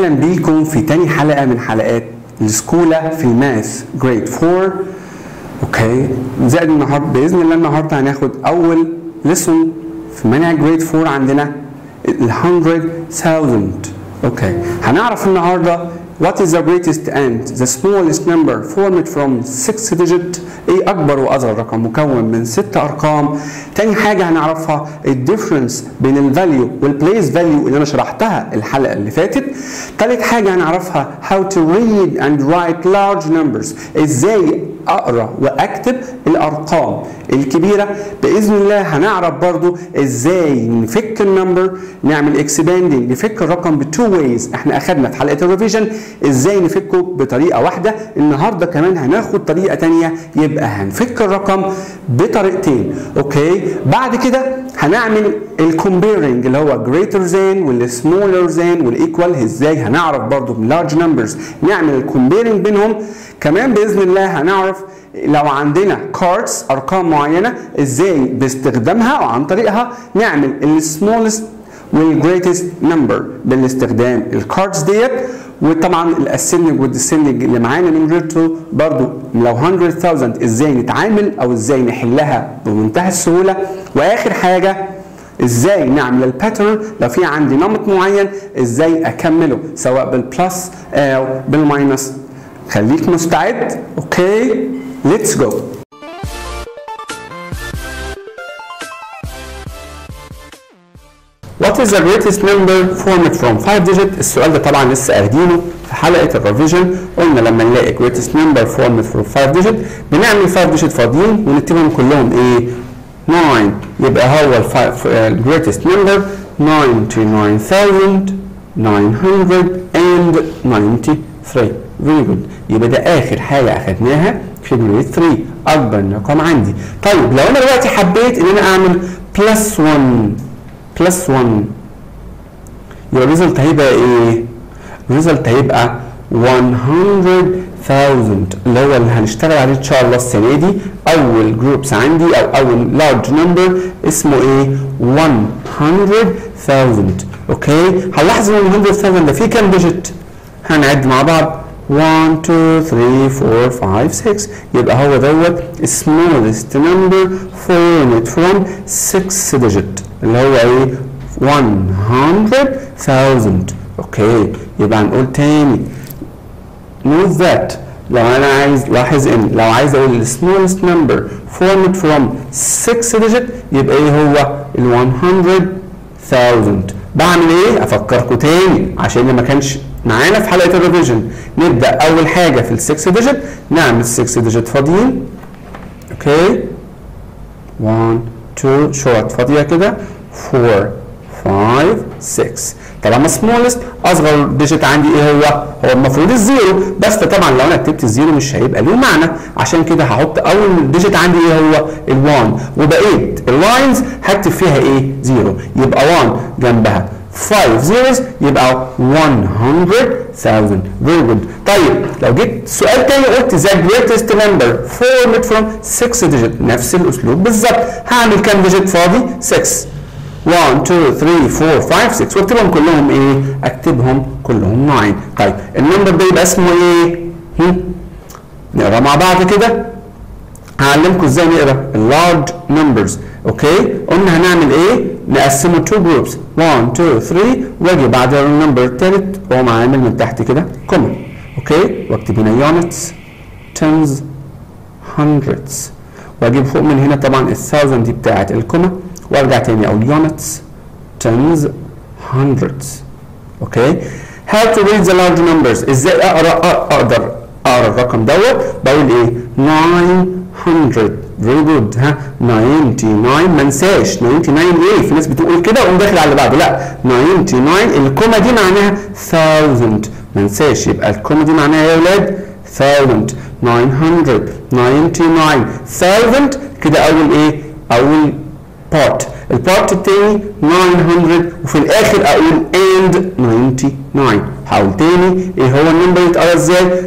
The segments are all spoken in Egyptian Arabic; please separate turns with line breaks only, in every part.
اهلا بيكم في تاني حلقه من حلقات السكولا في الماث جريد 4 اوكي زائد النهارده باذن الله النهارده هناخد اول ليسون في منهج جريد 4 عندنا ال 100000 اوكي هنعرف النهارده What is the greatest and the smallest number formed from 6 digit ايه اكبر واصغر رقم مكون من ست ارقام تاني حاجه هنعرفها الديفرنس بين الفاليو والبليس فاليو اللي انا شرحتها الحلقه اللي فاتت تالت حاجه هنعرفها how to read and write large numbers ازاي اقرا واكتب الارقام الكبيره باذن الله هنعرف برضو ازاي نفك النمبر نعمل اكسباندنج نفك الرقم بتو ويز احنا اخدنا في حلقه الريفيجن ازاي نفكه بطريقه واحده النهارده كمان هناخد طريقه تانية يبقى هنفك الرقم بطريقتين اوكي بعد كده هنعمل الكومبيرنج اللي هو greater than والسمولر than والايكوال ازاي هنعرف برضو بلارج نمبرز نعمل الكومبيرنج بينهم كمان باذن الله هنعرف لو عندنا كاردز ارقام معينه ازاي باستخدامها او عن طريقها نعمل السمولست والجريتست نمبر بالاستخدام الكاردز ديت وطبعا الاسندنج والديسندنج اللي معانا نمرته برضو لو 100000 ازاي نتعامل او ازاي نحلها بمنتهى السهوله واخر حاجه ازاي نعمل الباترن لو في عندي نمط معين ازاي اكمله سواء بالبلس او بالماينس خليك مستعد اوكي ليتس جو What is the greatest number formed from 5 digit؟ السؤال ده طبعا لسه قاعدينه في حلقة الريفيجن قلنا لما نلاقي greatest number formed from 5 digit بنعمل 5 digit فاضيين ونكتبهم كلهم ايه؟ 9 يبقى هو ال greatest number 99993 very good يبقى ده آخر حاجة أخدناها في جريد 3 أكبر رقم عندي طيب لو أنا دلوقتي حبيت إن أنا أعمل بلس 1 بلس 1 يبقى الريزلت هيبقى ايه؟ الريزلت هيبقى 100000 اللي هو اللي هنشتغل عليه ان شاء الله السنه دي اول جروبس عندي او اول لارج نمبر اسمه ايه؟ 100000 اوكي؟ هنلاحظ ان 100000 ده فيه كام ديجيت؟ هنعد مع بعض 1 2 3 4 5 6 يبقى هو دوت smallest number formed from 6 digit اللي هو ايه 100000 اوكي يبقى هنقول تاني note that لو انا عايز لاحظ ان لو عايز اقول smallest number formed from 6 digit يبقى ايه هو ال 100000 بعمل ايه افكركم تاني عشان اللي ما كانش معانا في حلقه الريفيجن نبدا اول حاجه في ال 6 ديجيت نعمل 6 ديجيت فاضيين اوكي 1 2 شورت فاضيه كده 4 5 6 طالما سمولست اصغر ديجيت عندي ايه هو؟ هو المفروض الزيرو بس طبعا لو انا كتبت الزيرو مش هيبقى له معنى عشان كده هحط اول ديجيت عندي ايه هو؟ ال1 وبقيت اللاينز هكتب فيها ايه؟ زيرو يبقى 1 جنبها 5 zeros يبقى 100,000 very good طيب لو جيت سؤال تاني قلت the greatest number formed from 6 digit نفس الاسلوب بالظبط هعمل كام ديجيت فاضي 6 1 2 3 4 5 6 واكتبهم كلهم ايه اكتبهم كلهم 9 طيب النمبر ده يبقى اسمه ايه هم؟ نقرا مع بعض كده هعلمكم ازاي نقرا اللارج نمبرز اوكي قلنا هنعمل ايه نقسمه تو جروبس 1 2 3 واجي بعد النمبر الثالث واقوم عامل من تحت كده كومن اوكي واكتب هنا يونتس تنز هندردز واجيب فوق من هنا طبعا الثاوزند دي بتاعت الكوما وارجع تاني اقول يونتس تنز هندردز اوكي how to read the large numbers ازاي اقرا اقدر اقرا الرقم دوت بقول ايه 900 فيري جود ها 99 ما انساش 99 ايه في ناس بتقول كده وقوم داخل على اللي بعده لا 99 الكوما دي معناها 1000 ما انساش يبقى الكوما دي معناها ايه يا اولاد 1000 999 1000 كده اول ايه اول بارت البارت الثاني 900 وفي الاخر اقول and 99 حاول تاني ايه هو النمبر يتقرا ازاي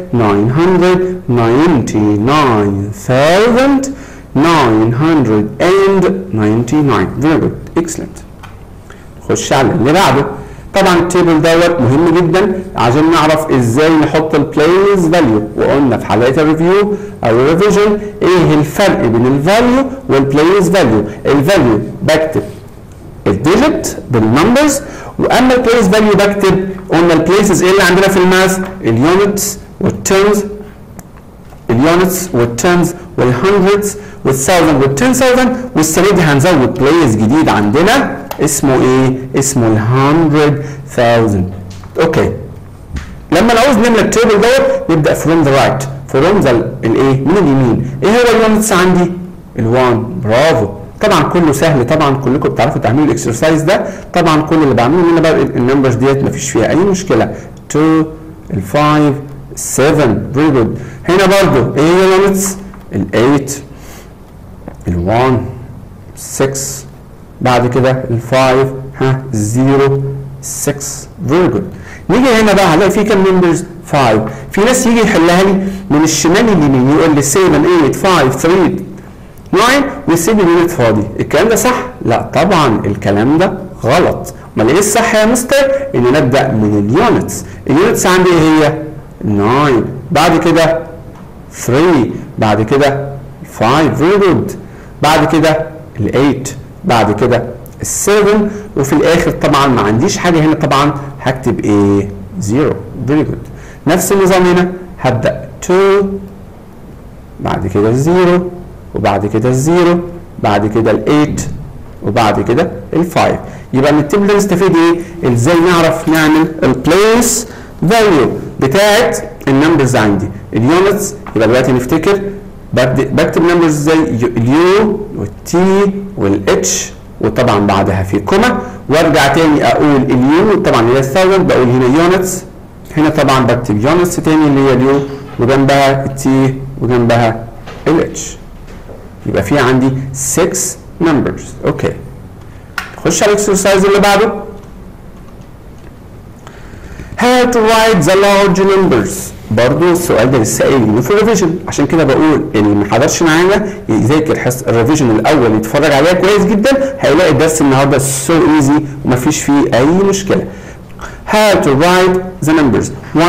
999999 very good excellent خش على اللي بعده طبعا التيبل دوت مهم جدا عشان نعرف ازاي نحط البليس فاليو وقلنا في حلقه الريفيو او الريفيجن ايه الفرق بين الفاليو والبليس فاليو الفاليو بكتب الديجيت بالنمبرز واما البليس فاليو بكتب قلنا البليسز ايه اللي عندنا في الماث اليونتس والترمز اليونتس والترمز والهندردز والثاوزند والتن ثاوزند والسنه دي هنزود بليس جديد عندنا اسمه ايه؟ اسمه ال 100000 اوكي لما نعوز نملى التيبل دوت نبدا فروم ذا رايت فروم ذا الايه؟ من اليمين ايه هو اليونتس عندي؟ ال1 برافو طبعا كله سهل طبعا كلكم بتعرفوا تعملوا الاكسرسايز ده طبعا كل اللي بعمله ان انا بقى النمبرز ديت مفيش فيها اي مشكله 2 ال 5 7 فيري جود هنا برضو ايه هي اليونتس؟ ال 8 ال 1 6 بعد كده ال 5 ها 0 6 فيري جود نيجي هنا بقى هنلاقي في كام نمبرز 5 في ناس يجي يحلها لي من الشمال لليمين يقول لي 7 8 5 3 9 ويسيب لي اليونت فاضي الكلام ده صح؟ لا طبعا الكلام ده غلط امال ايه الصح يا مستر؟ ان نبدا من اليونتس اليونتس عندي ايه هي؟ 9 بعد كده 3 بعد كده 5 فيري جود بعد كده ال 8 بعد كده ال 7 وفي الاخر طبعا ما عنديش حاجه هنا طبعا هكتب ايه؟ 0 فيري جود نفس النظام هنا هبدا 2 بعد كده الزيرو وبعد كده الزيرو بعد كده ال 8 وبعد كده ال 5 يبقى من التيبل ده نستفيد ايه؟ ازاي نعرف نعمل البليس فاليو بتاعت النمبرز عندي اليونتس يبقى دلوقتي نفتكر ببدأ بكتب نمبرز ازاي اليو والتي والاتش وطبعا بعدها في كوما وارجع تاني اقول اليو طبعا هي الثاوزند بقول هنا يونتس هنا طبعا بكتب يونتس تاني اللي هي اليو وجنبها التي وجنبها الاتش يبقى في عندي 6 نمبرز اوكي نخش على الاكسرسايز اللي بعده how to write the large numbers برضو السؤال ده لسه قايلينه في الريفيجن عشان كده بقول اللي ما حضرش معانا يذاكر حص الريفيجن الاول يتفرج عليها كويس جدا هيلاقي الدرس النهارده سو ايزي ومفيش فيه اي مشكله how to write the numbers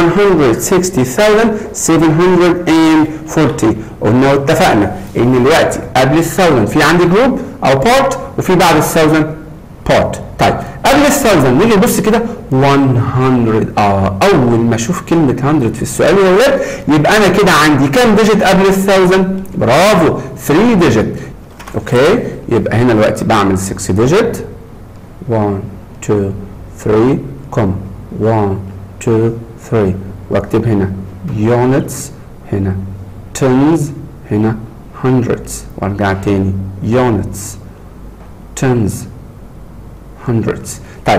160740 قلنا واتفقنا ان دلوقتي قبل الثاوزند في عندي جروب او بارت وفي بعد الثاوزند بارت طيب قبل الثاوزند نيجي نبص كده 100 اه اول ما اشوف كلمه 100 في السؤال يا ولاد يبقى انا كده عندي كام ديجيت قبل الثاوزند برافو 3 ديجيت اوكي يبقى هنا دلوقتي بعمل 6 ديجيت 1 2 3 كوم 1 2 3 واكتب هنا يونتس هنا تنز هنا hundreds وارجع تاني يونتس تنز hundreds طيب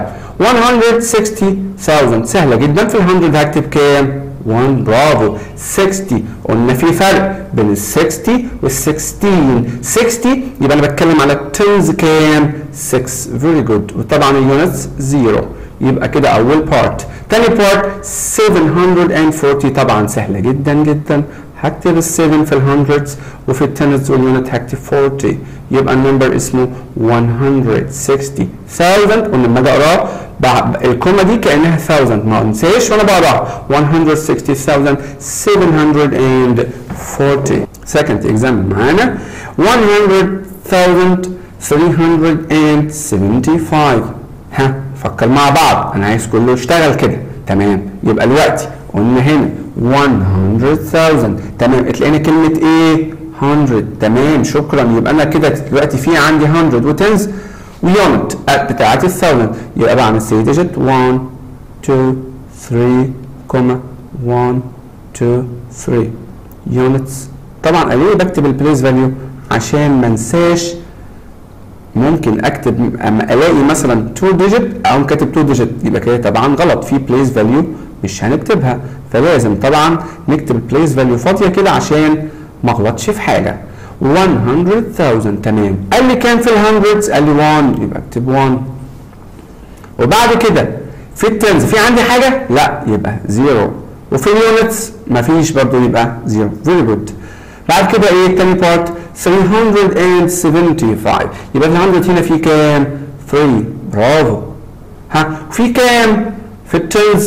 160000 سهلة جدا في ال 100 هكتب كام؟ 1 برافو 60 قلنا في فرق بين ال 60 وال 16 60 يبقى انا بتكلم على التنز كام؟ 6 فيري جود وطبعا اليونتس 0 يبقى كده اول بارت تاني بارت 740 طبعا سهله جدا جدا هكتب ال 7 في الهندردز وفي التنز واليونت هكتب 40 يبقى النمبر اسمه 160000 قلنا لما اجي اقراه الكومه دي كانها 1000 ما انساش وانا بقراها 160740 second example معانا 100375 ها فكر مع بعض انا عايز كله يشتغل كده تمام يبقى دلوقتي قلنا هنا 100000 تمام تلاقينا كلمه ايه 100 تمام شكرا يبقى انا كده دلوقتي في عندي 100 وتنز ويونت بتاعت الثاوزند يبقى بعمل 3 ديجيت 1 2 3 كوما 1 2 3 يونتس طبعا ليه بكتب البليس فاليو عشان ما انساش ممكن اكتب اما الاقي مثلا 2 ديجيت او كاتب 2 ديجيت يبقى كده طبعا غلط في بليس فاليو مش هنكتبها فلازم طبعا نكتب البليس فاليو فاضيه كده عشان ما اغلطش في حاجه 100000 تمام قال لي كام في الهندردز قال لي 1 يبقى اكتب 1 وبعد كده في التنز في عندي حاجه لا يبقى 0 وفي اليونتس مفيش برضه يبقى 0 فيري جود بعد كده ايه التاني بارت 375 يبقى ال 100 هنا في كام 3 برافو ها في كام في التنز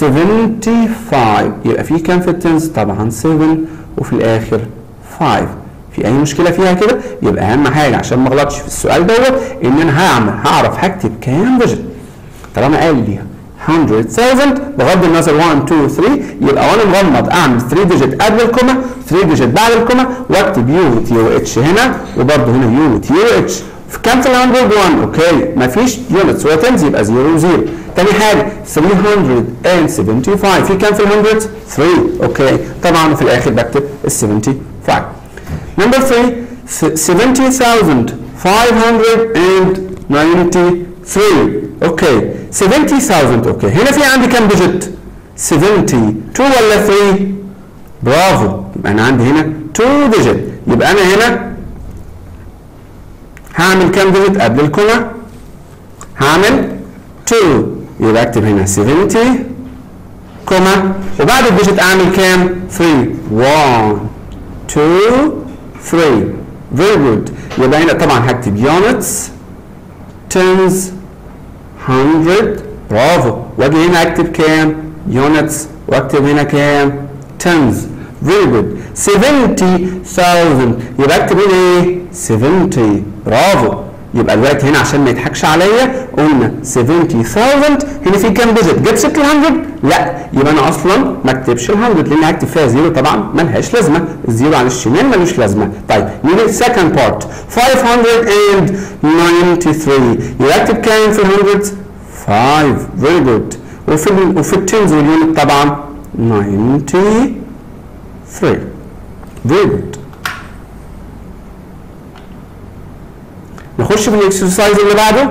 75 يبقى في كام في التنز طبعا 7 وفي الاخر 5 في اي مشكله فيها كده يبقى اهم حاجه عشان ما اغلطش في السؤال دوت ان انا هعمل هعرف هكتب كام ديجيت طالما قال لي 100000 بغض النظر 1 2 3 يبقى وانا مغمض اعمل 3 ديجيت قبل الكوما 3 ديجيت بعد الكوما واكتب يو تي او اتش هنا وبرده هنا يو تي او اتش في كام في ال 100 1 اوكي مفيش يونتس هو تنز يبقى 0 0 تاني حاجه 375 في كام في ال 100 3 اوكي طبعا في الاخر بكتب ال 75 نمبر 3 70593 اوكي 70000 اوكي هنا في عندي كام ديجيت 70 2 ولا 3 برافو يبقى انا عندي هنا 2 ديجيت يبقى انا هنا هعمل كام ديجيت قبل الكوما هعمل 2 يبقى اكتب هنا 70 كوما وبعد الديجيت اعمل كام 3 1 2 3 very good يبقى هنا طبعا هكتب units tens 100 برافو واجي هنا اكتب كام units واكتب هنا كام tens very good 70000 يبقى اكتب هنا ايه 70 برافو يبقى دلوقتي هنا عشان ما يضحكش عليا قلنا 70000 هنا في كام ديجيت جبت ست ال 100 لا يبقى انا اصلا ما اكتبش ال 100 لان هكتب فيها زيرو طبعا ملهاش لازمه الزيرو على الشمال ملوش لازمه طيب نيجي السكند بارت 593 يبقى اكتب كام في ال 100 5 فيري جود وفي ال وفي التنز واليونت طبعا 93 فيري جود نخش في الاكسرسايز اللي بعده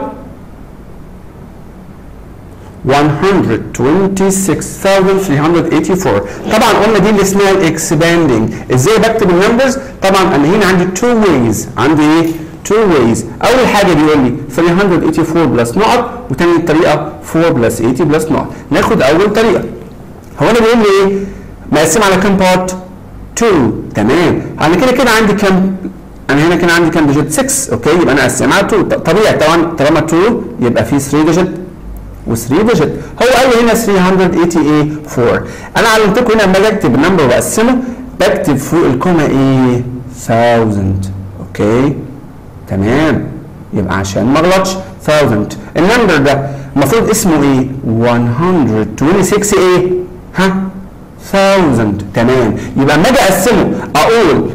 126384 طبعا قلنا دي اللي اسمها الاكسباندنج ازاي بكتب النمبرز طبعا انا هنا عندي تو ويز عندي ايه تو ويز اول حاجه بيقول لي 384 بلس نقط وتاني طريقه 4 بلس 80 بلس نقط ناخد اول طريقه هو انا بيقول لي ايه مقسم على كام بارت 2 تمام انا كده كده عندي كام انا هنا كان عندي كام ديجيت 6 اوكي يبقى انا اقسمها 2 طبيعي طبعا طالما 2 يبقى في 3 ديجيت و3 ديجيت هو قال لي هنا 384 انا علمتكم هنا لما اجي اكتب النمبر واقسمه بكتب فوق الكوما ايه 1000 اوكي تمام يبقى عشان ما اغلطش 1000 النمبر ده المفروض اسمه ايه 126 ايه ها 1000 تمام يبقى لما اجي اقسمه اقول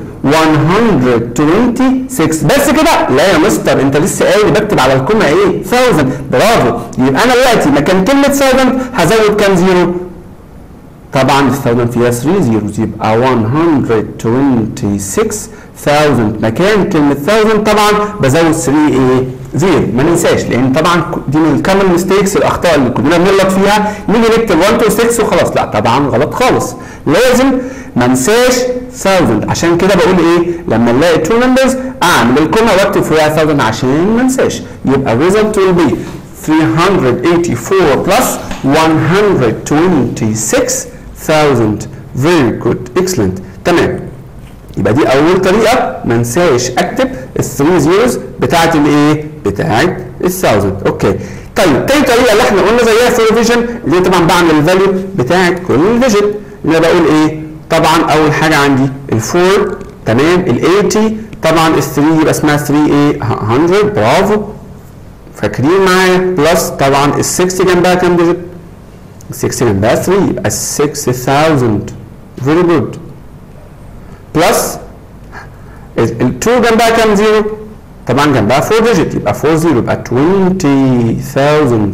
126 بس كده لا يا مستر انت لسه قايل بكتب على الكومه ايه 1000 برافو يبقى انا دلوقتي مكان كلمه 1000 هزود كام زيرو طبعا ال 1000 فيها 3 زيروز يبقى 166000 مكان كلمه 1000 طبعا بزود 3 ايه زيرو ما ننساش لان طبعا دي من الكومن ميستيكس الاخطاء اللي كلنا بنغلط فيها نيجي نكتب 1 2 6 وخلاص لا طبعا غلط خالص لازم ما انساش 1000 عشان كده بقول ايه لما نلاقي تو نمبرز اعمل الكوما واكتب فوقها 1000 عشان ما انساش يبقى الريزلت will be 384 plus 126,000 very good excellent تمام يبقى دي اول طريقه ما انساش اكتب الثري زيروز بتاعت الايه بتاعت ال1000 اوكي طيب تاني طريقه اللي احنا قلنا زيها في الريفيجن اللي هي طبعا بعمل الفاليو بتاعت كل ديجيت اللي انا بقول ايه طبعا اول حاجه عندي ال4 تمام ال80 طبعا ال3 يبقى اسمها 3 ايه 100 برافو فاكرين معايا بلس طبعا ال6 جنبها كام ديجيت؟ ال6 جنبها 3 يبقى 6000 فيري جود بلس ال2 جنبها كام زيرو؟ طبعا جنبها 4 ديجيت يبقى 4 زيرو يبقى 20000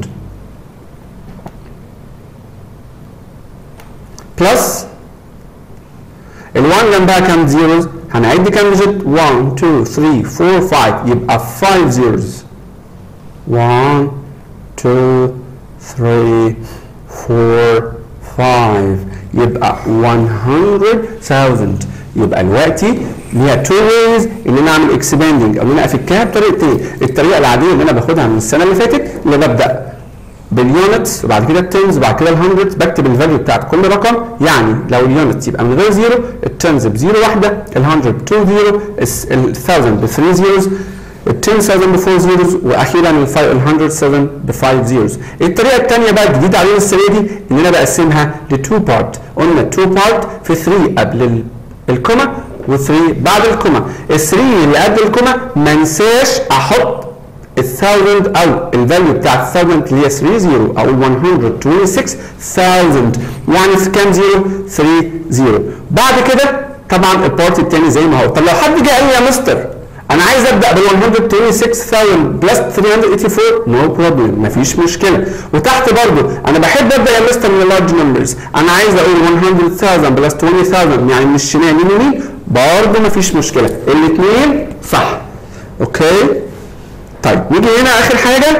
بلس ال1 جنبها كام زيروز؟ هنعد كام ديجيت؟ 1 2 3 4 5 يبقى 5 زيروز 1 2 3 4 5 يبقى 100,000 يبقى دلوقتي ليها تو ويز ان انا اعمل اكسباندنج او ان انا افكها بطريقتين الطريقه العاديه اللي انا باخدها من السنه اللي فاتت اللي ببدا باليونتس وبعد كده التنز وبعد كده الهندردز بكتب الفاليو بتاعت كل رقم يعني لو اليونتس يبقى من غير زيرو التنز بزيرو واحده الهندرد 2 زيرو ال1000 ب 3 زيروز ال 10000 ب 4 zeros واخيرا ال 107 ب 5 zeros الطريقه الثانيه بقى الجديده علينا السنه دي ان انا بقسمها ل 2 بارت قلنا 2 بارت في 3 قبل ال- الكوما و3 بعد الكوما ال 3 اللي قبل الكوما ما انساش احط ال 1000 او الفاليو بتاعت 1000 اللي هي 3 0 او ال 126000 يعني في كام زيرو؟ 3 0 بعد كده طبعا البارت الثاني زي ما هو طب لو حد جه قال لي يا مستر انا عايز ابدا بال 126000 بلس 384 نو بروبلم مفيش مشكله وتحت برضو انا بحب ابدا يا مستر من اللارج نمبرز انا عايز اقول 100000 بلس 20000 يعني من الشمال يمين يمين برضو مفيش مشكله الاثنين صح اوكي طيب نيجي هنا اخر حاجه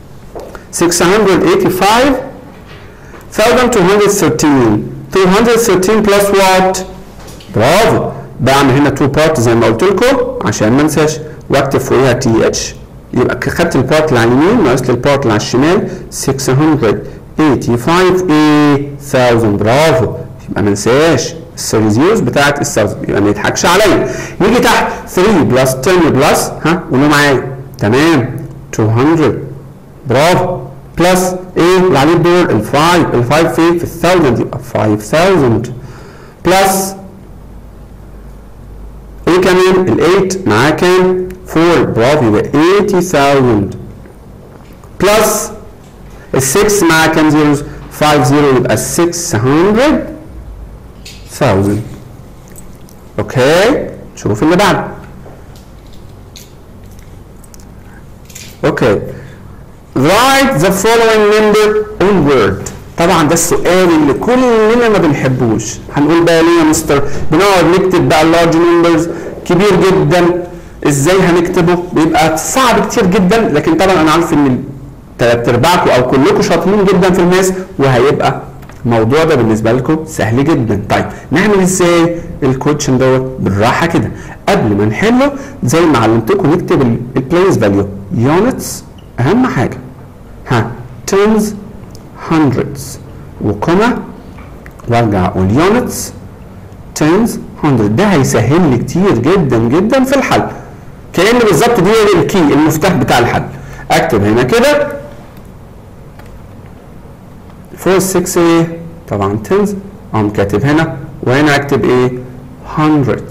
685 1213 213 بلس وات برافو بعمل هنا تو بارت زي ما قلت لكم عشان ما انساش واكتب فوقيها تي اتش يبقى خدت البارت اللي على اليمين ناقص لي البارت اللي على الشمال 685 ايه 1000 برافو يبقى ما انساش الثري زيروز بتاعت ال 1000 يبقى ما يضحكش عليا نيجي تحت 3 بلس 10 بلس ها قولوا معايا تمام 200 برافو بلس ايه اللي عليه الدور ال 5 ال 5 فين في ال 1000 يبقى 5000 بلس ايه كمان ال 8 معاه كام 4 برافو يبقى 80000 بلس ال 6 معاه كام زيروز 5 0 يبقى 600000 اوكي شوف اللي بعده اوكي write the following number on word طبعا ده السؤال اللي كلنا ما بنحبوش هنقول بقى ليه يا مستر بنقعد نكتب بقى اللارج نمبرز كبير جدا ازاي هنكتبه بيبقى صعب كتير جدا لكن طبعا انا عارف ان تلات ارباعكم او كلكم شاطرين جدا في الماس وهيبقى الموضوع ده بالنسبه لكم سهل جدا طيب نعمل ازاي الكوتشن دوت بالراحه كده قبل ما نحله زي ما علمتكم نكتب البليس فاليو يونتس اهم حاجه ها تنز hundreds وكوما وارجع اقول يونتس تنز 100 ده هيسهل لي كتير جدا جدا في الحل كأن بالظبط دي هي الكي المفتاح بتاع الحل اكتب هنا كده 4 6 ايه طبعا تنز اقوم كاتب هنا وهنا اكتب ايه hundreds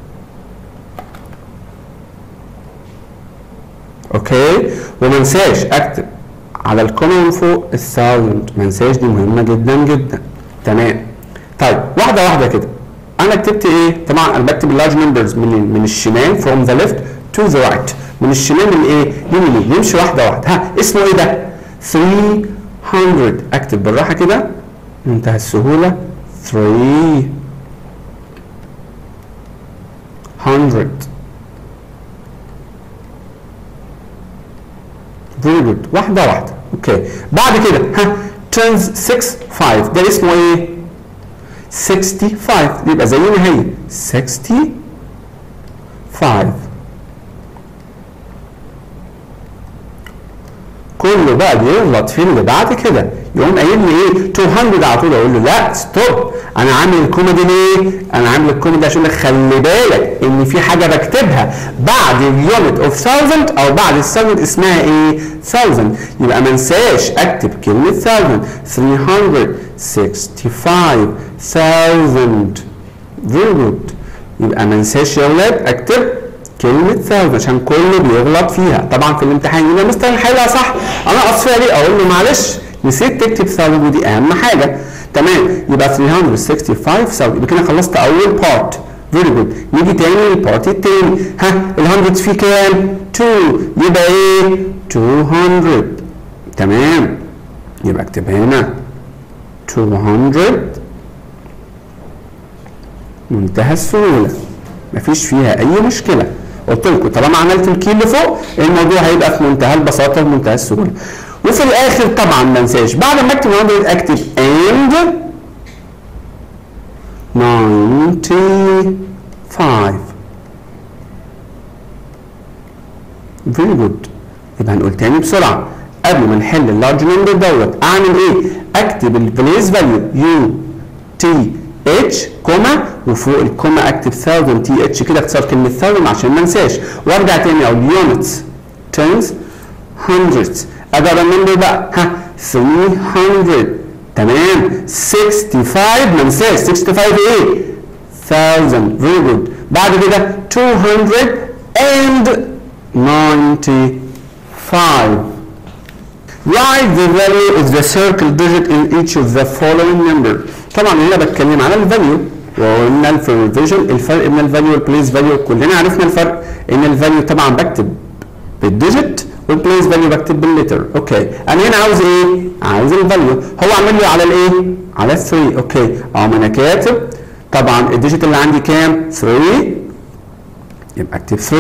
اوكي وما انساش اكتب على الكوما من فوق الثاوزند ما انساش دي مهمه جدا جدا تمام طيب واحده واحده كده انا كتبت ايه طبعا انا بكتب اللارج نمبرز من من الشمال from the left to the right من الشمال للايه لليمين نمشي واحده واحده ها اسمه ايه ده 300 اكتب بالراحه كده بمنتهى السهوله 300 فيري جود واحده واحده اوكي بعد كده ها ترنز 6 5 ده اسمه ايه 65 يبقى زينا هي 65 كله بقى بيغلط في اللي بعد كده يقوم قايل لي ايه 200 على طول اقول له لا ستوب انا عامل الكومه دي ليه؟ انا عامل الكومه دي عشان أقول لك خلي بالك ان في حاجه بكتبها بعد اليونت اوف 1000 او بعد ال 1000 اسمها ايه؟ 1000 يبقى ما انساش اكتب كلمه 1000 365000 فيري جود يبقى ما انساش يا اولاد اكتب كلمة 1000 عشان كله بيغلط فيها طبعا في الامتحان يقول لي مستر الحلها صح انا اقص فيها ليه اقول له معلش نسيت تكتب 1000 ودي اهم حاجة تمام يبقى 365000 يبقى كده خلصت اول بارت فيري جود نيجي تاني للبارت التاني ها ال 100 فيه كام 2 يبقى ايه 200 تمام يبقى اكتب هنا 200 منتهى السهولة مفيش فيها أي مشكلة قلت لكم طالما عملت الكي اللي فوق الموضوع هيبقى في منتهى البساطة ومنتهى السهولة وفي الآخر طبعا ما انساش بعد ما اكتب 100 اكتب and 95 فيري جود يبقى هنقول تاني بسرعة قبل ما نحل اللارج نمبر دوت اعمل ايه؟ اكتب البليس فاليو يو تي اتش كوما وفوق الكوما اكتب 1000 تي اتش كده اختصار كلمه 1000 عشان ما انساش وارجع تاني اقول يونتس تنز hundreds اجي ارنمبر بقى ها 300 تمام 65 ما انساش 65 ايه 1000 very good بعد كده 295 Write the value of the circle digit in each of the following number. طبعا هنا بتكلم على الفاليو وقلنا في الريفيجن الفرق بين الفاليو والبليس فاليو كلنا عرفنا الفرق ان الفاليو طبعا بكتب بالديجيت والبليس فاليو بكتب بالليتر اوكي انا هنا عاوز ايه؟ عاوز الفاليو هو عامل لي على الايه؟ على 3 اوكي اهو ما انا كاتب طبعا الديجيت اللي عندي كام؟ 3 يبقى اكتب 3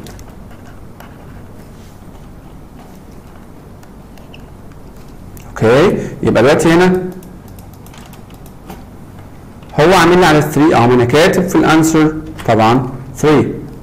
اوكي يبقى دلوقتي هنا هو عامل لي على 3 اهو انا كاتب في الانسر طبعا 3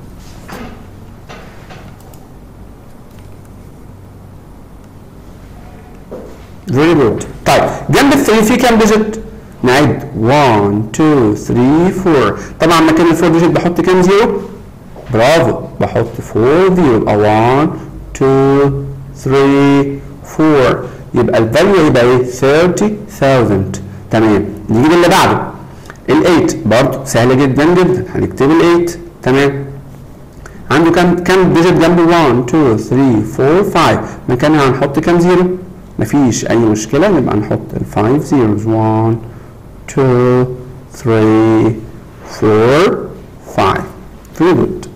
فيري جود طيب جنب ال 3 في كام ديجيت؟ نعد 1 2 3 4 طبعا مكان ال 4 ديجيت بحط كام زيرو؟ برافو بحط 4 زيرو يبقى 1 2 3 4 يبقى الفاليو يبقى ايه 30000 تمام نيجي اللي بعده ال8 برضه سهله جدا جدا هنكتب ال8 تمام عنده كام كام ديجيت جنب 1 2 3 4 5 مكانها هنحط كام زيرو مفيش اي مشكله نبقى نحط ال5 زيروز 1 2 3 4 5 very good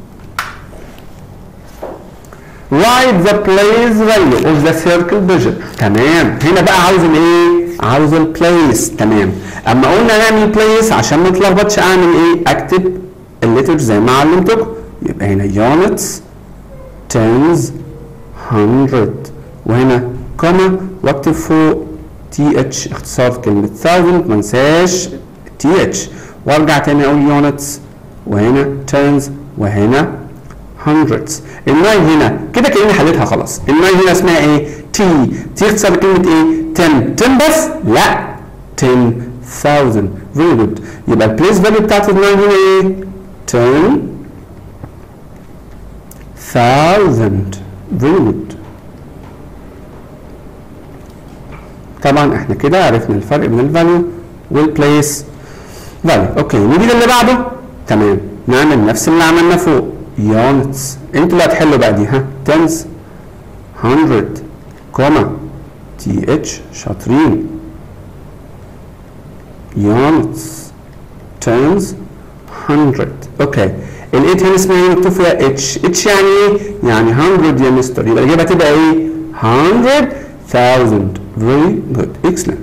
write the place value of the circle digit تمام هنا بقى عاوز الايه عاوز البليس تمام اما قلنا نعمل بليس عشان ما اتلخبطش اعمل ايه اكتب الليترز زي ما علمتكم يبقى هنا units tens hundred وهنا كوما واكتب فوق تي اتش اختصار كلمة thousand ما انساش تي اتش وارجع تاني اقول units وهنا tens وهنا hundreds الناين هنا كده كأني حليتها خلاص الناين هنا اسمها ايه تي تي اختصار كلمة ايه 10 10 بس لا 10000 very good يبقى البليس فاليو بتاعت الناين هنا ايه 10000 very good طبعا احنا كده عرفنا الفرق بين الفاليو والبليس فاليو اوكي نيجي للي بعده تمام نعمل نفس اللي عملنا فوق يونتس انتوا اللي هتحلوا بقى دي ها تنس 100 كوما تي اتش شاطرين يونتس تنس 100 اوكي الايت هنا اسمها ايه مكتوب فيها اتش اتش يعني ايه؟ يعني 100 يا مستر يبقى الاجابه تبقى ايه؟ 100000 very good excellent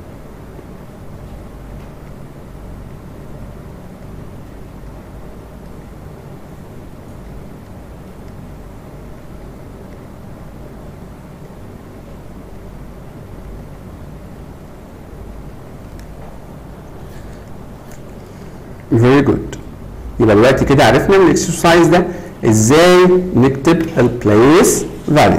very good يبقى دلوقتي كده عرفنا من الاكسرسايز ده ازاي نكتب البليس فاليو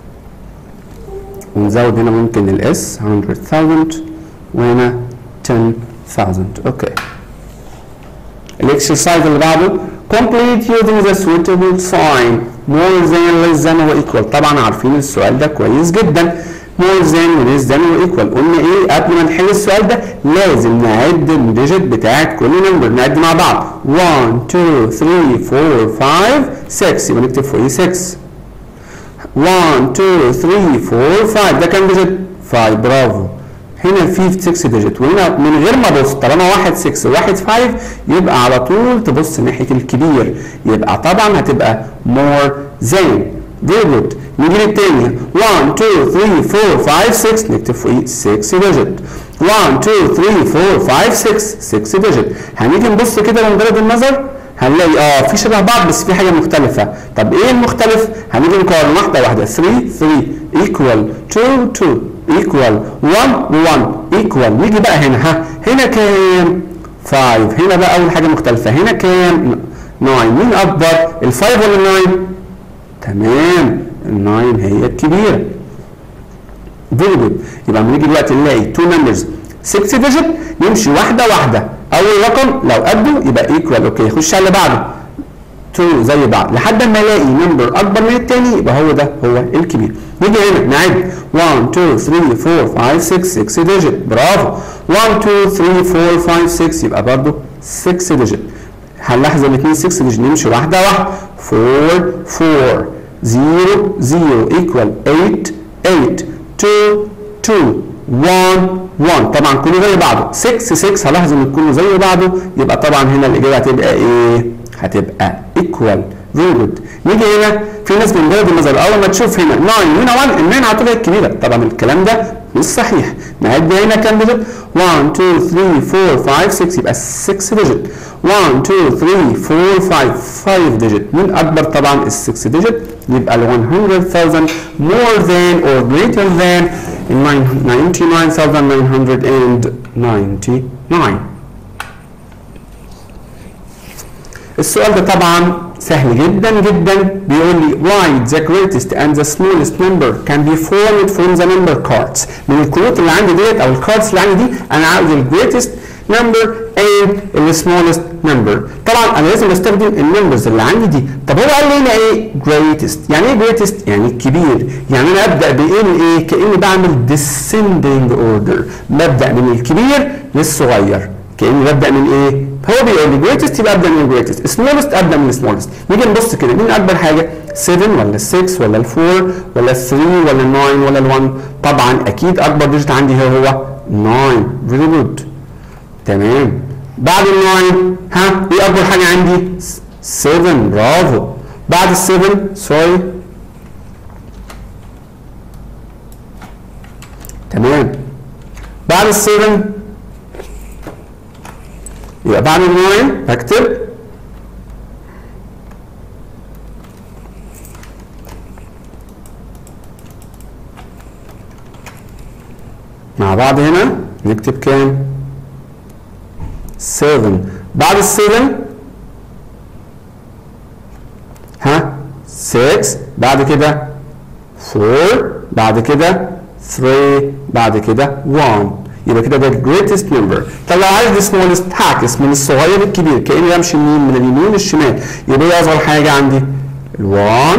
ونزود هنا ممكن الاس 100000 وهنا 10000 اوكي الاكسرسايز اللي بعده complete using the suitable sign more than less than و equal طبعا عارفين السؤال ده كويس جدا more than و less than و equal قلنا ايه قبل ما نحل السؤال ده لازم نعد الديجيت بتاعت كل نمبر نعد مع بعض 1 2 3 4 5 6 يبقى نكتب فوقيه 6 1 2 3 4 5 ده كام ديجيت 5 برافو هنا في 6 ديجيت وهنا من غير ما ابص طالما واحد 6 وواحد 5 يبقى على طول تبص ناحيه الكبير يبقى طبعا هتبقى more than very good نيجي للتانية 1 2 3 4 5 6 نكتب فوقيه 6 ديجيت 1 2 3 4 5 6 6 ديجيت هنيجي نبص كده لمجرد النظر هنلاقي اه في شبه بعض بس في حاجه مختلفه طب ايه المختلف هنيجي نقارن واحده واحده 3 3 equal 2 2 equal 1 1 equal نيجي بقى هنا ها هنا كام 5 هنا بقى اول حاجه مختلفه هنا كام 9 مين اكبر ال5 ولا ال9 تمام ال9 هي الكبيره فيري جود يبقى لما نيجي دلوقتي نلاقي 2 numbers 6 digit نمشي واحده واحده اول رقم لو قده يبقى ايكوال اوكي خش على اللي بعده 2 زي بعض لحد ما الاقي نمبر اكبر من الثاني يبقى هو ده هو الكبير نيجي هنا نعد 1 2 3 4 5 6 6 ديجيت برافو 1 2 3 4 5 6 يبقى برضه 6 ديجيت هنلاحظ الاثنين 6 ديجيت نمشي واحده واحده 4 4 0 0 ايكوال 8 8 2 2 1 1 طبعا كله زي بعضه 6 6 هلاحظ ان كله زي بعضه يبقى طبعا هنا الاجابه هتبقى ايه؟ هتبقى ايكوال فيري جود نيجي هنا في ناس من بلد النظر اول ما تشوف هنا 9 هنا 1 الناين على طول هي الكبيره طبعا الكلام ده مش صحيح نعد هنا كام ديجيت 1 2 3 4 5 6 يبقى 6 ديجيت 1 2 3 4 5 5 ديجيت مين اكبر طبعا ال 6 ديجيت يبقى ال 100000 more than or greater than 99999 السؤال ده طبعا سهل جدا جدا بيقول لي write the greatest and the smallest number can be formed from the number cards من الكروت اللي عندي ديت او الكاردز اللي عندي دي انا عاوز ال greatest number and ال smallest number طبعا انا لازم استخدم النمبرز اللي عندي دي طب هو قال لي هنا ايه greatest يعني ايه greatest يعني الكبير يعني انا ابدا بايه الايه كاني بعمل descending order ببدا من الكبير للصغير كاني ببدا من ايه هو بيقول لي greatest يبقى ابدا من greatest smallest ابدا من smallest نيجي نبص كده مين اكبر حاجه 7 ولا 6 ولا 4 ولا 3 ولا 9 ولا 1 طبعا اكيد اكبر ديجيت عندي هو هو 9 فيري جود تمام بعد ال 9 ها ايه اكبر حاجه عندي 7 برافو بعد ال 7 سوري تمام بعد ال 7 يبقى بعد الناين بكتب مع بعض هنا نكتب كام 7 بعد ال 7 ها 6 بعد كده 4 بعد كده 3 بعد كده 1 يبقى كده ده الجريتست نمبر طب لو عايز السمولست هعكس من الصغير للكبير كاني بمشي منين من اليمين للشمال يبقى ايه اصغر حاجه عندي ال1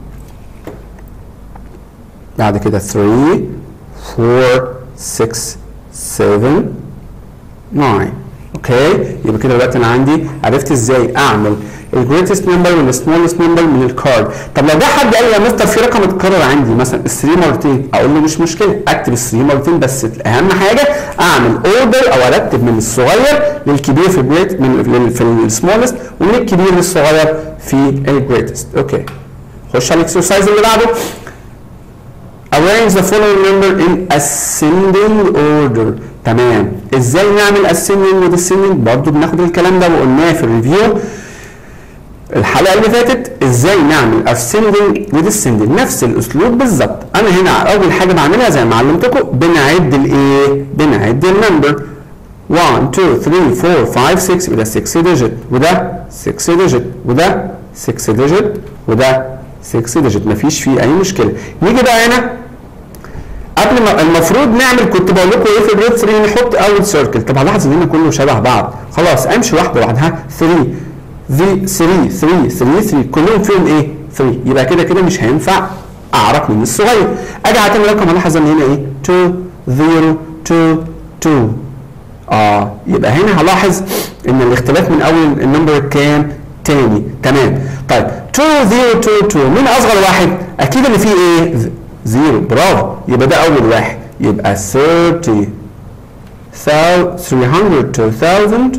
بعد كده 3 4 6 7 9 اوكي يبقى كده دلوقتي انا عندي عرفت ازاي اعمل الجريتست نمبر والسمولست نمبر من الكارد طب لو جه حد قال لي يا مستر في رقم اتكرر عندي مثلا ال 3 مرتين اقول له مش مشكله اكتب ال 3 مرتين بس اهم حاجه اعمل اوردر او ارتب من الصغير للكبير في الجريت من في السمولست ومن الكبير للصغير في الجريتست اوكي خش على الاكسرسايز اللي بعده arrange the following number in ascending order تمام ازاي نعمل ascending و descending برضه بناخد الكلام ده وقلناه في الريفيو الحلقه اللي فاتت ازاي نعمل ascending و descending نفس الاسلوب بالظبط انا هنا اول حاجه بعملها زي ما علمتكم بنعد الايه بنعد النمبر 1 2 3 4 5 6 وده 6 ديجيت وده 6 ديجيت وده 6 ديجيت وده 6 ديجيت مفيش فيه اي مشكله نيجي بقى هنا قبل ما المفروض نعمل كنت بقول لكم ايه في جريد 3 نحط اول سيركل طب هلاحظ ان هنا كله شبه بعض خلاص امشي واحده واحده 3 في 3 3 3 3 كلهم فيهم ايه 3 يبقى كده كده مش هينفع اعرف من الصغير اجي على تاني رقم الاحظ ان هنا ايه 2 0 2 2 اه يبقى هنا هلاحظ ان الاختلاف من اول النمبر كام تاني تمام طيب 2 0 2 2 مين اصغر واحد اكيد اللي فيه ايه زيرو برافو يبقى ده اول واحد يبقى 30 300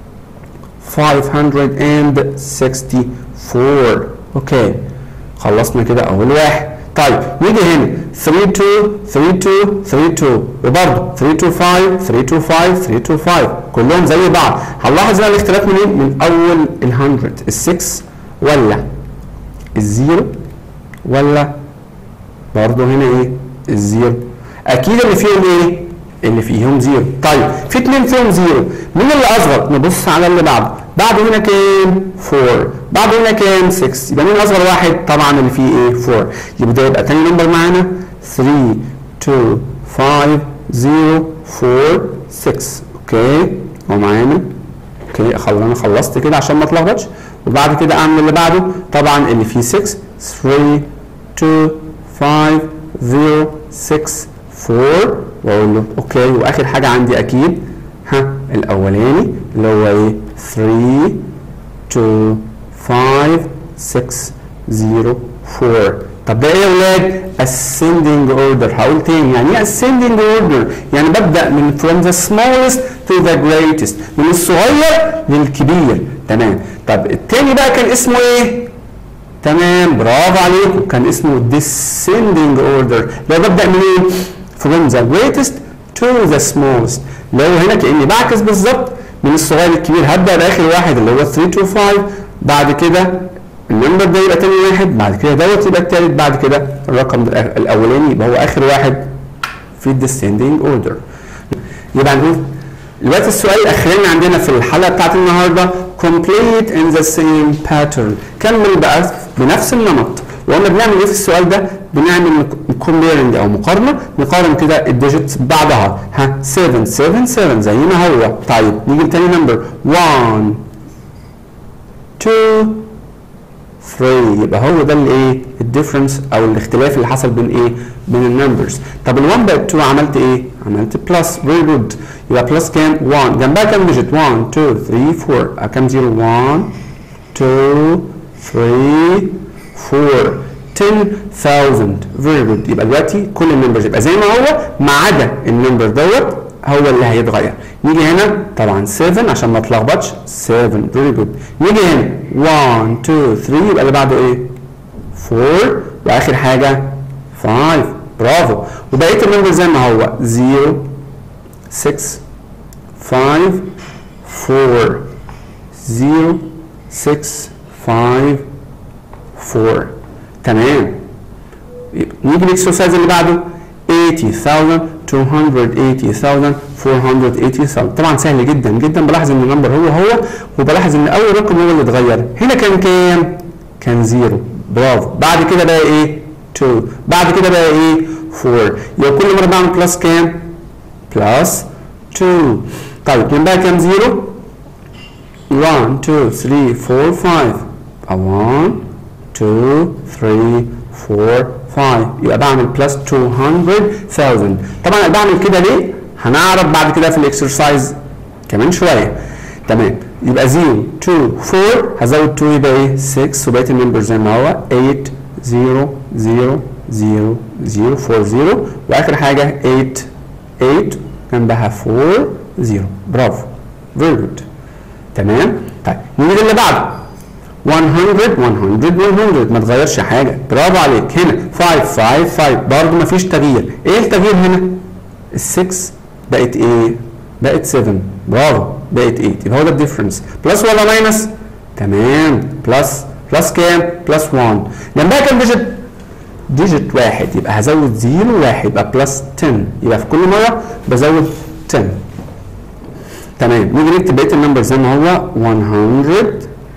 564 اوكي خلصنا كده اول واحد طيب نيجي هنا 3 2 3 2 3 2 وبرضه 3 2 5 3 2 5 3 2 5 كلهم زي بعض هنلاحظ بقى الاختلاف منين؟ من اول ال 100 ال 6 ولا الزيرو ولا برضه هنا ايه؟ الزيرو اكيد اللي فيهم ايه؟ اللي فيهم زيرو طيب في اتنين فيهم زيرو مين اللي اصغر؟ نبص على اللي بعده بعد هنا كام؟ 4 بعد هنا كام؟ 6 يبقى مين اصغر واحد؟ طبعا اللي فيه ايه؟ 4 يبقى ده يبقى تاني نمبر معانا 3 2 5 0 4 6 اوكي هو معانا اوكي خلاص انا خلصت كده عشان ما اتلخبطش وبعد كده اعمل اللي بعده طبعا اللي فيه 6 3 2 5 0 6 4 واقول له اوكي واخر حاجه عندي اكيد ها الاولاني اللي هو ايه 3 2 5 6 0 4 طب ده ايه يا ولاد؟ ascending order هقول تاني يعني ايه ascending order؟ يعني ببدأ من from the smallest to the greatest من الصغير للكبير تمام طب التاني بقى كان اسمه ايه؟ تمام برافو عليكم كان اسمه descending order لو ببدأ منين؟ from the greatest to the smallest لو هنا كأني بعكس بالظبط من الصغير للكبير هبدأ بآخر واحد اللي هو 3 to 5 بعد كده النمبر ده يبقى تاني واحد بعد كده دوت يبقى التالت بعد كده الرقم الاولاني يبقى هو اخر واحد في الديسندنج اوردر يبقى نقول دلوقتي السؤال الاخراني عندنا في الحلقه بتاعت النهارده complete in the same pattern كمل بقى بنفس النمط وقلنا بنعمل ايه في السؤال ده؟ بنعمل كومبيرنج او مقارنه نقارن كده الديجيتس بعضها ها 7 7 7 زي ما هو طيب نيجي لتاني نمبر 1 2 3 يبقى هو ده الايه الديفرنس او الاختلاف اللي حصل بين ايه بين النمبرز طب ال1 بقت 2 عملت ايه عملت بلس فيري جود يبقى بلس كام 1 جنبها كام ديجيت 1 2 3 4 كام زيرو 1 2 3 4 10000 فيري جود يبقى دلوقتي كل النمبرز يبقى زي ما هو ما عدا النمبر دوت هو اللي هيتغير نيجي هنا طبعا 7 عشان ما اتلخبطش 7 فيري جود نيجي هنا 1 2 3 يبقى اللي بعده ايه 4 واخر حاجه 5 برافو وبقيه النمبر زي ما هو 0 6 5 4 0 6 5 4 تمام نيجي الاكسرسايز اللي بعده 80000 280,000 480,000 طبعا سهل جدا جدا بلاحظ ان النمبر هو هو وبلاحظ ان اول رقم هو اللي اتغير هنا كان كام؟ كان زيرو برافو بعد كده بقى ايه؟ 2 بعد كده بقى ايه؟ 4 يبقى كل مره بعمل بلس كام؟ بلس 2 طيب جنبها كام زيرو؟ 1 2 3 4 5 1 2 3 4 5 يبقى بعمل بلس 200,000 طبعا انا بعمل كده ليه؟ هنعرف بعد كده في الاكسرسايز كمان شويه تمام يبقى 0 2 4 هزود 2 يبقى ايه 6 وبقيه النمبر زي ما هو 8 0 0 0 0 4 0 واخر حاجه 8 8 جنبها 4 0 برافو فيري جود تمام طيب نيجي اللي بعده 100 100 100 ما تغيرش حاجه برافو عليك هنا 5 5 5 برضه ما فيش تغيير ايه التغيير هنا ال 6 بقت ايه بقت 7 برافو بقت 8 يبقى هو ده الديفرنس بلس ولا ماينس تمام بلس بلس كام بلس 1 جنبها كام ديجيت ديجيت واحد يبقى هزود 0 واحد يبقى بلس 10 يبقى في كل مره بزود 10 تمام نيجي نكتب بقيه النمبر زي ما هو 100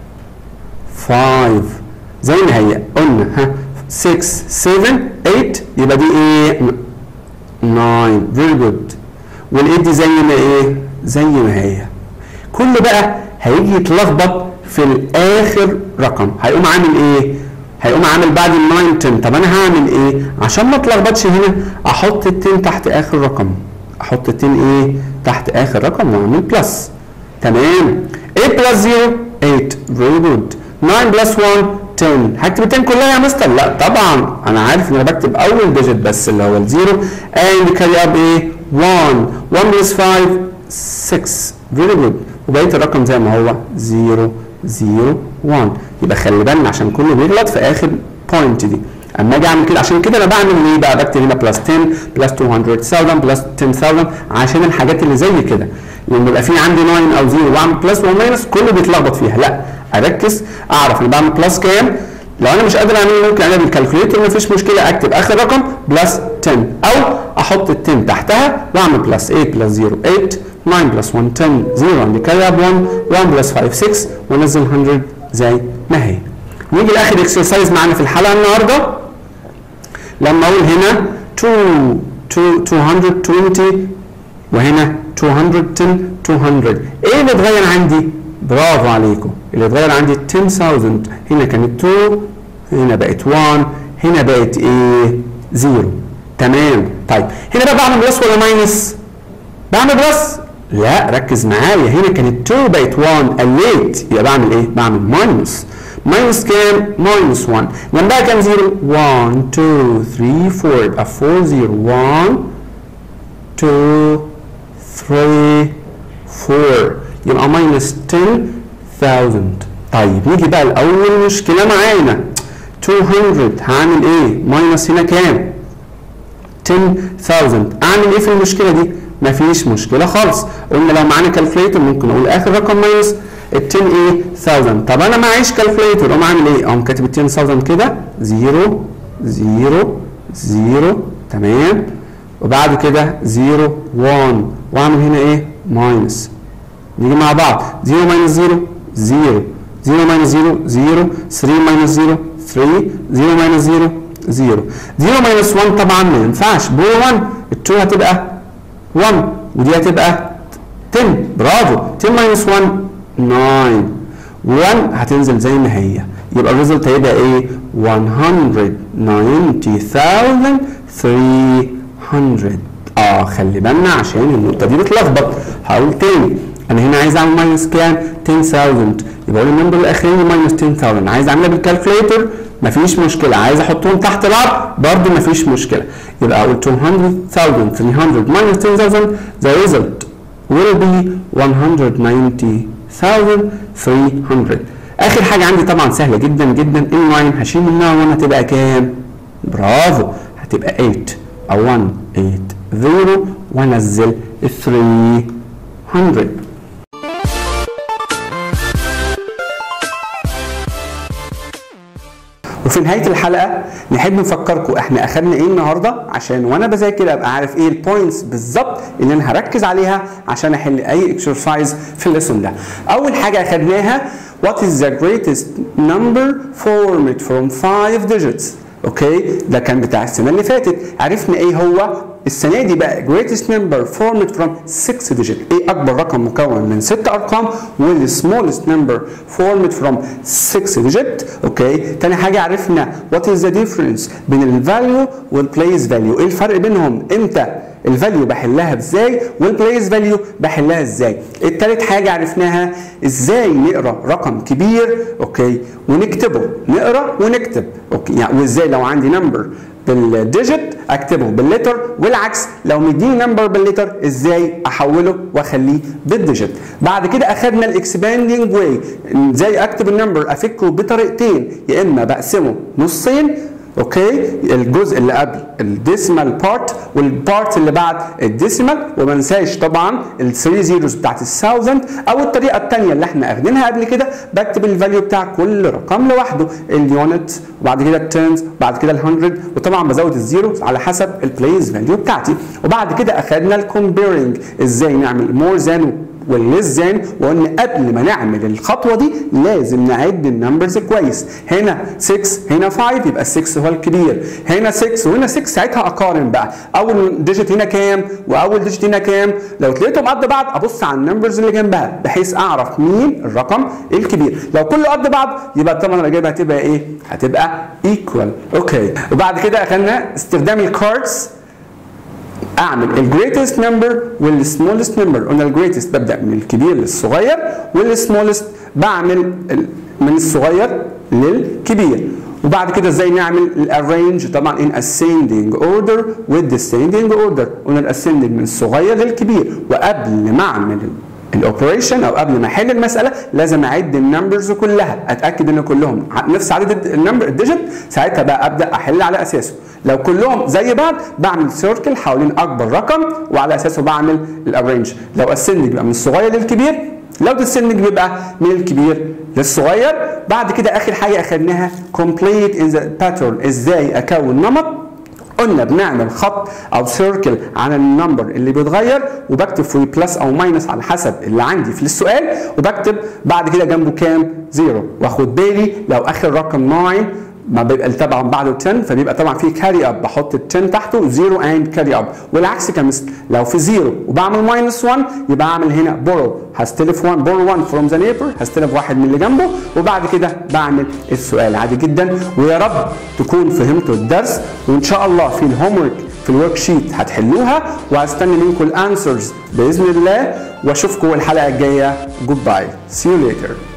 5 زي ما هي قلنا ها 6 7 8 يبقى دي ايه 9 فيري جود والايد دي زي ما ايه زي ما هي كله بقى هيجي يتلخبط في الاخر رقم هيقوم عامل ايه هيقوم عامل بعد ال 9 10 طب انا هعمل ايه عشان ما اتلخبطش هنا احط ال 10 تحت اخر رقم احط ال 10 ايه تحت اخر رقم واعمل بلس تمام 8 بلس 0 8 فيري جود 9 بلس 1 10 هكتب ال 10 كلها يا مستر لا طبعا انا عارف ان انا بكتب اول ديجيت بس اللي هو الزيرو and carry up ايه 1 1 بلس 5 6 فيري جود وبقيه الرقم زي ما هو 0 0 1 يبقى خلي بالنا عشان كله بيغلط في اخر بوينت دي اما اجي اعمل كده عشان كده انا بعمل ايه بقى بكتب هنا بلس 10 بلس 200,000 بلس 10,000 عشان الحاجات اللي زي كده لما يبقى في عندي 9 او 0 واعمل بلس وماينس كله بيتلخبط فيها لا اركز اعرف انا بعمل بلس كام لو انا مش قادر اعمله ممكن اعمل بالكالكوليتر مفيش مشكله اكتب اخر رقم بلس 10 او احط ال 10 تحتها واعمل بلس 8 بلس 0 8 9 بلس 1 10 0 عندي كاري اب 1 1 بلس 5 6 وانزل 100 زي ما هي نيجي لاخر اكسرسايز معانا في الحلقه النهارده لما اقول هنا 2 220 وهنا 210 200 ايه اللي اتغير عندي برافو عليكم اللي اتغير عندي 10000 هنا كانت 2 هنا بقت 1 هنا بقت ايه 0 تمام طيب هنا بقى بعمل بلس ولا ماينس بعمل بلس لا ركز معايا هنا كانت 2 بقت 1 قليت يبقى بعمل ايه بعمل ماينس ماينس كام ماينس 1 جنبها كام 0 1 2 3 4 يبقى 4 0 1 2 3 4 يبقى ماينس 10000 طيب نيجي بقى لاول مشكله معانا 200 هعمل ايه ماينس هنا كام 10000 اعمل ايه في المشكله دي مفيش مشكله خالص قلنا لو معانا كالكوليتر ممكن اقول اخر رقم ماينس ال 10 ايه 1000 طب انا معيش كالكوليتر اقوم عامل ايه اقوم كاتب ال 10000 كده 0 0 0 تمام وبعد كده 0 1 واعمل هنا ايه ماينس نيجي مع بعض 0 ماينس 0 0 0 ماينس 0 0 3 ماينس 0 3 0 ماينس 0 0 0 ماينس 1 طبعا ما ينفعش بو 1 ال 2 هتبقى 1 ودي هتبقى 10 برافو 10 ماينس 1 9 1 هتنزل زي ما هي يبقى الريزلت هيبقى ايه 190300 اه خلي بالنا عشان النقطه دي بتلخبط هقول تاني انا هنا عايز اعمل ماينس كام 10000 يبقى اقول النمبر الاخراني ماينس 10000 عايز اعملها بالكالكوليتر مفيش مشكله عايز احطهم تحت بعض برضه مفيش مشكله يبقى اقول 200300 minus 10000 the result will be 190300 اخر حاجه عندي طبعا سهله جدا جدا ال 9 هشيل منها 1 هتبقى كام برافو هتبقى 8 او 1 8 0 وانزل ال 300 وفي نهايه الحلقه نحب نفكركم احنا اخدنا ايه النهارده عشان وانا بذاكر ابقى عارف ايه البوينتس بالظبط اللي انا هركز عليها عشان احل اي اكسرسايز في الليسون ده اول حاجه اخدناها what is the greatest number formed from five digits اوكي ده كان بتاع السنه اللي فاتت عرفنا ايه هو السنه دي بقى greatest number formed from 6 digit ايه اكبر رقم مكون من 6 ارقام وال smallest number formed from 6 digit اوكي تاني حاجه عرفنا what is the difference بين الفاليو والبليس فاليو ايه الفرق بينهم امتى الفاليو بحلها ازاي والبليس فاليو بحلها ازاي التالت حاجه عرفناها ازاي نقرا رقم كبير اوكي ونكتبه نقرا ونكتب اوكي يعني وازاي لو عندي نمبر بالديجيت اكتبه باللتر والعكس لو مديني نمبر باللتر ازاي احوله واخليه بالديجيت بعد كده اخدنا الاكسباندنج واي ازاي اكتب النمبر افكه بطريقتين يا اما بقسمه نصين اوكي الجزء اللي قبل الديسيمال بارت والبارت اللي بعد الديسيمال وما انساش طبعا ال 3 زيروز بتاعت الثاوزند او الطريقه الثانيه اللي احنا اخدينها قبل كده بكتب الفاليو بتاع كل رقم لوحده اليونت وبعد كده التنز وبعد كده ال 100 وطبعا بزود الزيرو على حسب البليس فاليو بتاعتي وبعد كده اخدنا الكومبيرنج ازاي نعمل مور ذان والليس ذان وقلنا قبل ما نعمل الخطوه دي لازم نعد النمبرز كويس هنا 6 هنا 5 يبقى ال 6 هو الكبير هنا 6 وهنا 6 ساعتها اقارن بقى اول ديجيت هنا كام واول ديجيت هنا كام لو لقيتهم قد بعض ابص على النمبرز اللي جنبها بحيث اعرف مين الرقم الكبير لو كله قد بعض يبقى طبعا الاجابه هتبقى ايه هتبقى ايكوال اوكي وبعد كده اخدنا استخدام الكاردز اعمل الجريتست نمبر والسمولست نمبر قلنا الجريتست ببدا من الكبير للصغير والسمولست بعمل من الصغير للكبير وبعد كده ازاي نعمل الارينج طبعا ان ascending order with descending order قلنا الاسcending من الصغير للكبير وقبل ما اعمل الاوبريشن او قبل ما احل المساله لازم اعد النمبرز كلها اتاكد ان كلهم نفس عدد النمبر الديجيت ساعتها بقى ابدا احل على اساسه لو كلهم زي بعض بعمل سيركل حوالين اكبر رقم وعلى اساسه بعمل الارينج لو السنج بيبقى من الصغير للكبير لو السنج بيبقى من الكبير للصغير بعد كده اخر حاجه اخدناها complete in the pattern ازاي اكون نمط قلنا بنعمل خط او سيركل على النمبر اللي بيتغير وبكتب فوق بلس او ماينس على حسب اللي عندي في السؤال وبكتب بعد كده جنبه كام زيرو واخد بالي لو اخر رقم 9 ما بيبقى طبعا بعده 10 فبيبقى طبعا في كاري اب بحط ال 10 تحته 0 اند كاري اب والعكس كمثل لو في 0 وبعمل ماينس 1 يبقى اعمل هنا بورو هستلف 1 بورو 1 فروم ذا نيبر هستلف واحد من اللي جنبه وبعد كده بعمل السؤال عادي جدا ويا رب تكون فهمتوا الدرس وان شاء الله في الهوم ورك في الورك شيت هتحلوها وهستنى منكم الانسرز باذن الله واشوفكم الحلقه الجايه جود باي سي يو ليتر